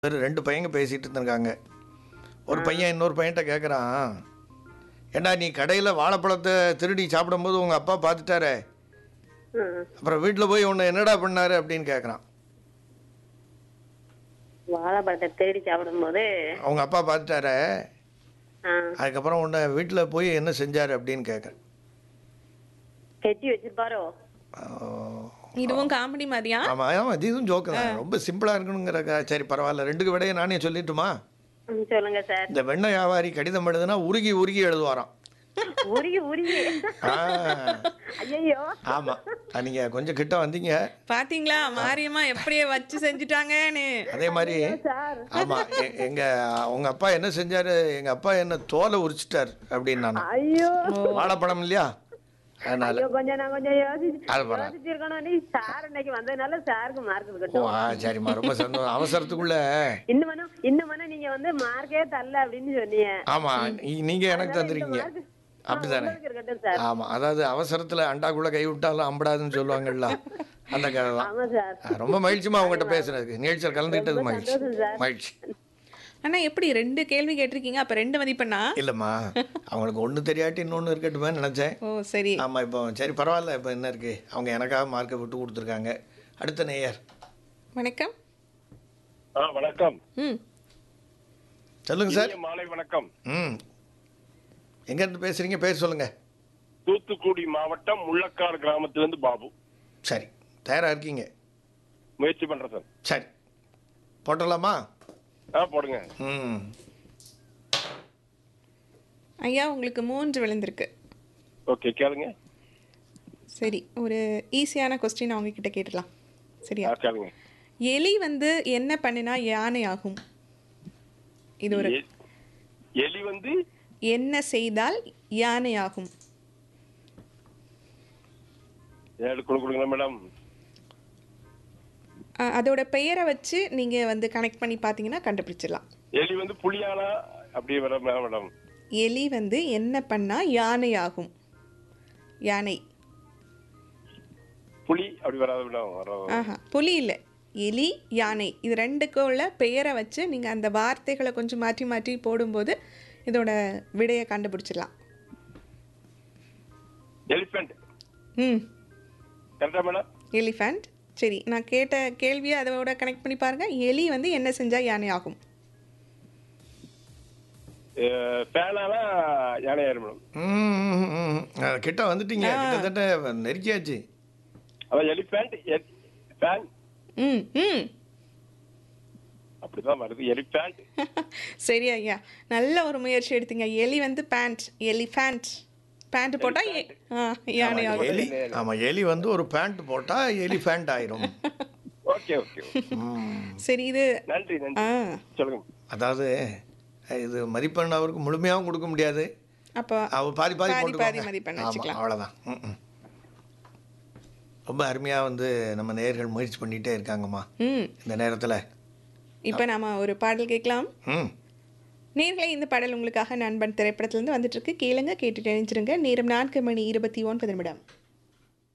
ஒரு ரெண்டு பையங்க பேசிட்டு இருந்திருக்காங்க ஒரு பையன் இன்னொரு பையன்கிட்ட கேட்குறான் ஏண்டா நீ கடையில் வாழைப்பழத்தை திருடி சாப்பிடும்போது உங்கள் அப்பா பார்த்துட்டாரே ம். அப்புறம் வீட்டில் போய் உன்னை என்னடா பண்ணாரு அப்படின்னு கேட்குறான் வாழைப்பழத்தை தேடி சாப்பிடும்போது அவங்க அப்பா பார்த்துட்டாரே ஆ, அதுக்கப்புறம் உன்னை வீட்டில் போய் என்ன செஞ்சார் அப்படின்னு கேட்குறேன் கெட்டி வச்சிருப்பாரோ இதுவும் காமெடி மாதிரியா ஆமாம் ஆமாம் இதுவும் ஜோக்கு தான் ரொம்ப சிம்பிளாக இருக்கணுங்கிறக்கா சரி பரவாயில்ல ரெண்டுக்கு விடையை நானே சொல்லிட்டுமா ம், சொல்லுங்க சார் இந்த வெண்ணெய் வியாபாரி கடிதம் எழுதுனா உருகி உருகி எழுதுவாராம் உருகி உருகி ஆ ஐயோ ஆமாம் நீங்கள் கொஞ்சம் கிட்ட வந்தீங்க பாத்தீங்களா மாரியம்மா எப்படியே வச்சு செஞ்சுட்டாங்கன்னு அதே மாதிரி சார் ஆமாம் எங்க உங்க அப்பா என்ன செஞ்சாரு எங்க அப்பா என்ன தோலை உரிச்சிட்டார் அப்படின்னு நான் ஐயோ வாழைப்பழம் இல்லையா அதனால ஐயோ கொஞ்சம் நான் கொஞ்சம் யோசிச்சு அது பரவாயில்ல. யோசிச்சிருக்கணும் நீ சார் இன்னைக்கு வந்ததுனால சாருக்கு மார்க் ஓ இருக்கட்டும் ஆ சரிம்மா ரொம்ப சந்தோஷம் அவசரத்துக்குள்ள இன்னும் வேணும் இன்னும் வேணும் நீங்க வந்து மார்க்கே தரல அப்படின்னு சொன்னீங்க ஆமா நீ- நீங்க எனக்கு தந்திருக்கீங்க mark- அப்படிதானே உங்களுக்கு இருக்கட்டும் சார் ஆமா அதாவது அவசரத்துல அண்டாக்குள்ள கை விட்டாலும் அம்படாதுன்னு சொல்லுவாங்கல்ல அந்த கதை தான் ஆமா சார் ஆ, ரொம்ப மகிழ்ச்சிமா உங்ககிட்ட பேசுறதுக்கு நிகழ்ச்சியில் கலந்துக்கிட்டது மகிழ்ச்சி சந்தோஷம் சார். மகிழ்ச்சி ஆனா எப்படி ரெண்டு கேள்வி கேட்டிருக்கீங்க அப்ப ரெண்டு மதிப்பெண்ணா இல்லைம்மா அவங்களுக்கு ஒன்று தெரியாட்டி இன்னொன்று இருக்கட்டுமே நினச்சேன் ஓ சரி ஆமாம் இப்போ சரி பரவாயில்ல இப்போ என்ன இருக்கு அவங்க எனக்காக மார்க்கை விட்டு கொடுத்துருக்காங்க அடுத்த நேயர் வணக்கம் ஆ வணக்கம் ம் சொல்லுங்க சார் இனிய மாலை வணக்கம் ம் எங்கேருந்து பேசுகிறீங்க பேர் சொல்லுங்க தூத்துக்குடி மாவட்டம் முள்ளக்காடு கிராமத்திலிருந்து பாபு சரி தயாராக இருக்கீங்க முயற்சி பண்றேன் சார் சரி போட்டலாமா ஆ போடுங்க ம் ஐயா உங்களுக்கு மூன்று விழுந்திருக்கு ஓகே கேளுங்க சரி ஒரு ஈஸியான கொஸ்டின் அவங்க கிட்ட கேட்டலாம் சரியா ஆ கேளுங்க எலி வந்து என்ன பண்ணினா யானை ஆகும் இது ஒரு எ- எலி வந்து என்ன செய்தால் யானை ஆகும் ஏழு கொடு கொடுங்க மேடம் அ- அதோட பெயரை வச்சு நீங்க வந்து கனெக்ட் பண்ணி பார்த்தீங்கன்னா கண்டுபிடிச்சிடலாம் எலி வந்து புலியானா அப்படி வர மேடம் எலி வந்து என்ன பண்ணா யானை ஆகும் யானை புலி அப்படி வராது மேடம் வர ஆஹா புலி இல்லை எலி யானை இது ரெண்டுக்கும் உள்ள பெயரை வச்சு நீங்கள் அந்த வார்த்தைகளை கொஞ்சம் மாற்றி மாற்றி போடும்போது இதோட விடையை கண்டுபிடிச்சிடலாம் எலிஃபென்ட் ம் கரெக்டா மேடம் எலிஃபண்ட் சரி நான் கேட்ட கேள்வியை அதோட கனெக்ட் பண்ணி பாருங்க எலி வந்து என்ன செஞ்சால் யானை ஆகும் ஃபேனானா யானை ஆயிரும் மேடம் ம், ம், ம். அஹ், கிட்ட வந்துட்டீங்க கிட்டத்தட்ட நெருக்கியாச்சு அதான் எலிஃபென்ட் ஃபேன் ம் ம் அப்படிதான் வருது எலிஃபென்ட் சரி ஐயா நல்ல ஒரு முயற்சி எடுத்தீங்க எலி வந்து பேண்ட் எலிஃபேண்ட் பேண்ட் போட்டால் யானை ஆகும் எலி ஆமா எலி வந்து ஒரு பேண்ட் போட்டா எலிஃபேண்ட் ஆயிரும் ஓகே ஓகே ம். சரி இது நன்றி நன்றி ஆ சொல்லுங்க அதாவது இது மதிப்பெண் அவருக்கு முழுமையாகவும் கொடுக்க முடியாது அப்போ அவ பாதி பாதி பாதி போட்டுக்கோங்க. பாதி மதிப்பெண் ஆமா, வச்சுக்கலாம். அவ்வளவுதான் ம், ம். ரொம்ப அருமையாக வந்து நம்ம நேயர்கள் முயற்சி பண்ணிகிட்டே இருக்காங்கம்மா ம் இந்த நேரத்தில் இப்போ நாம ஒரு பாடல் கேட்கலாம் ம் நேர்களே இந்த பாடல் உங்களுக்காக நண்பன் திரைப்படத்திலிருந்து வந்துட்டு இருக்கு கேளுங்க கேட்டுட்டு நினைச்சிருங்க நேரம் நான்கு மணி இருபத்தி ஒன்பது நிமிடம்